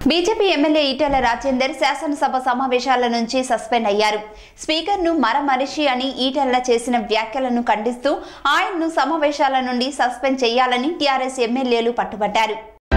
BJP MLA Etela Rajender శాసనసభ సమావేశాల నుంచి సస్పెండ్ అయ్యారు స్పీకర్ను మరమనిషి అని ఈటెల చేసిన వ్యాఖ్యలను ఖండిస్తూ ఆయన్ను సమావేశాల నుండి సస్పెండ్ చేయాలని టీఆర్ఎస్ ఎమ్మెల్యేలు పట్టుబట్టారు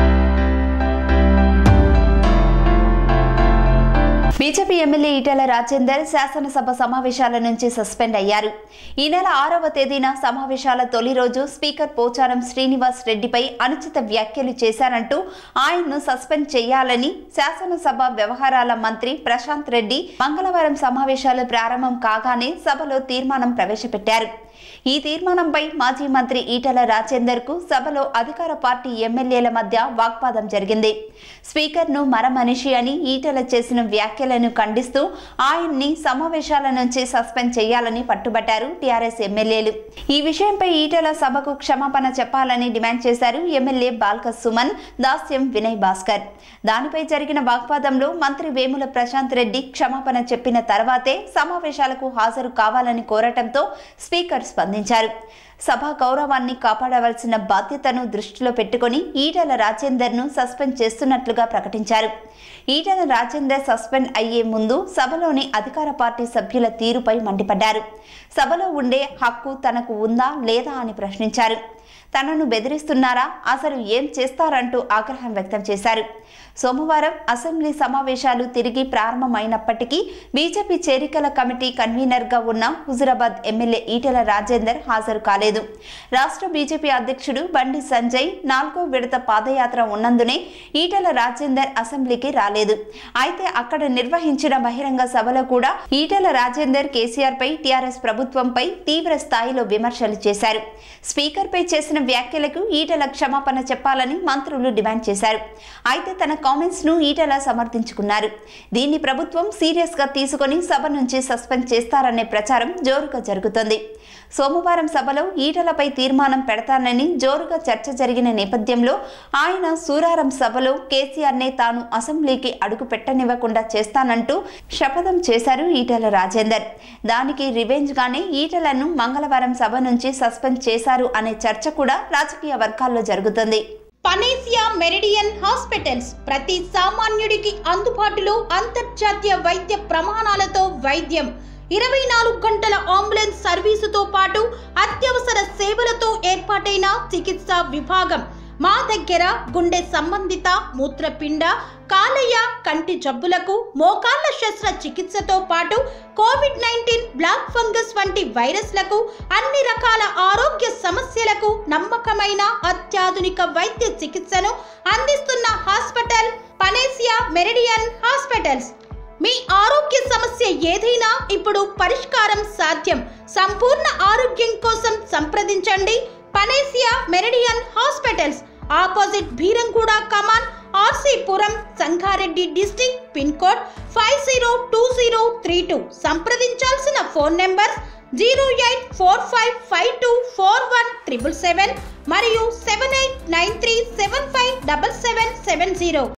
బీజేపీ ఎమ్మెల్యే ఈటెల రాజేందర్ శాసనసభ సమావేశాల నుంచి సస్పెండ్ అయ్యారు ఈ నెల ఆరవ తేదీన సమావేశాల తొలి రోజు స్పీకర్ పోచారం శ్రీనివాస్ రెడ్డిపై అనుచిత వ్యాఖ్యలు చేశారంటూ ఆయన్ను సస్పెండ్ చేయాలని శాసనసభ వ్యవహారాల మంత్రి ప్రశాంత్ రెడ్డి మంగళవారం సమావేశాలు ప్రారంభం కాగానే సభలో తీర్మానం ప్రవేశపెట్టారు ఈ తీర్మానంపై మాజీ మంత్రి ఈటెల రాజేందర్ కు సభలో అధికార పార్టీ ఎమ్మెల్యేల మధ్య వాగ్వాదం జరిగింది స్పీకర్ను మరమనిషి అని ఈటెల చేసిన వ్యాఖ్యలను ఖండిస్తూ ఆయన్ని సమావేశాల నుంచి సస్పెండ్ చేయాలని పట్టుబట్టారు టీఆర్ఎస్ ఎమ్మెల్యేలు ఈ విషయంపై ఈటెల సభకు క్షమాపణ చెప్పాలని డిమాండ్ చేశారు ఎమ్మెల్యే బాల్క సుమన్ దాస్యం వినయ్ భాస్కర్ దానిపై జరిగిన వాగ్వాదంలో మంత్రి వేముల ప్రశాంత్ రెడ్డి క్షమాపణ చెప్పిన తర్వాతే సమావేశాలకు హాజరు కావాలని కోరటంతో స్పీకర్ స్పందించారు సభ గౌరవాన్ని కాపాడవలసిన బాధ్యతను దృష్టిలో పెట్టుకుని ఈటెల రాజేందర్ను సస్పెండ్ చేస్తున్నట్లుగా ప్రకటించారు ఈటెల రాజేందర్ సస్పెండ్ అయ్యే ముందు సభలోని అధికార పార్టీ సభ్యుల తీరుపై మండిపడ్డారు సభలో ఉండే హక్కు తనకు ఉందా లేదా అని ప్రశ్నించారు తనను బెదిరిస్తున్నారా అసలు ఏం చేస్తారంటూ ఆగ్రహం వ్యక్తం చేశారు సోమవారం అసెంబ్లీ సమావేశాలు తిరిగి ప్రారంభమైనప్పటికీ బీజేపీ చేరికల కమిటీ కన్వీనర్గా ఉన్న హుజురాబాద్ ఎమ్మెల్యే ఈటెల రాజేందర్ హాజరు కాలేదు రాష్ట్ర బీజేపీ అధ్యక్షుడు బండి సంజయ్ నాలుగో విడత పాదయాత్ర ఉన్నందునే ఈటెల రాజేందర్ అసెంబ్లీకి రాలేదు అయితే అక్కడ నిర్వహించిన బహిరంగ సభలో కూడా ఈటెల రాజేందర్ కేసీఆర్ పై టీఆర్ఎస్ ప్రభుత్వంపై తీవ్ర స్థాయిలో విమర్శలు చేశారు స్పీకర్ పై చేసిన వ్యాఖ్యలకు ఈటెల క్షమాపణ చెప్పాలని మంత్రులు డిమాండ్ చేశారు అయితే తన కామెంట్స్ ను ఈటెల సమర్థించుకున్నారు దీన్ని ప్రభుత్వం సీరియస్ గా తీసుకొని సభ నుంచి సస్పెండ్ చేస్తారనే ప్రచారం జోరుగా జరుగుతోంది సోమవారం సభలో ఈటలపై తీర్మానం పెడతానని జోరుగా చర్చ జరిగిన నేపథ్యంలో ఆయన సూరారం సభలో కేసీఆర్నే తాను అసెంబ్లీకి అడుగు పెట్టనివ్వకుండా చేస్తానంటూ శపథం చేశారు ఈటెల రాజేందర్ దానికి రివెంజ్ గానే ఈటలను మంగళవారం సభ నుంచి సస్పెండ్ చేశారు అనే చర్చ కూడా రాజకీయ వర్గాల్లో జరుగుతుంది పనేసియా మెరిడియన్ హాస్పిటల్స్ ప్రతి సామాన్యుడికి అందుబాటులో అంతర్జాతీయ వైద్య ప్రమాణాలతో వైద్యం ఇరవై నాలుగు గంటల అంబులెన్స్ సర్వీసుతో పాటు అత్యవసర సేవలతో ఏర్పాటైన చికిత్సా విభాగం మా దగ్గర గుండె సంబంధిత మూత్రపిండ కాలేయ కంటి జబ్బులకు మోకాళ్ల శస్త్ర చికిత్సతో పాటు కోవిడ్ నైన్టీన్ బ్లాక్ ఫంగస్ వంటి వైరస్లకు అన్ని రకాల ఆరోగ్య సమస్యలకు నమ్మకమైన అత్యాధునిక వైద్య చికిత్సను అందిస్తున్న హాస్పిటల్ పనేసియా మెరిడియన్ హాస్పిటల్స్ మీ ఆరోగ్య సమస్య ఏదైనా ఇప్పుడు పరిష్కారం సాధ్యం సంపూర్ణ ఆరోగ్యం కోసం సంప్రదించండి Panacea Meridian hospitals opposite Beeramguda కమాన్ RC Puram Sangareddy district pin code five zero two zero three two సంప్రదించాల్సిన phone number zero eight four five five two four one triple seven మరియు seven eight nine three seven five double seven seven zero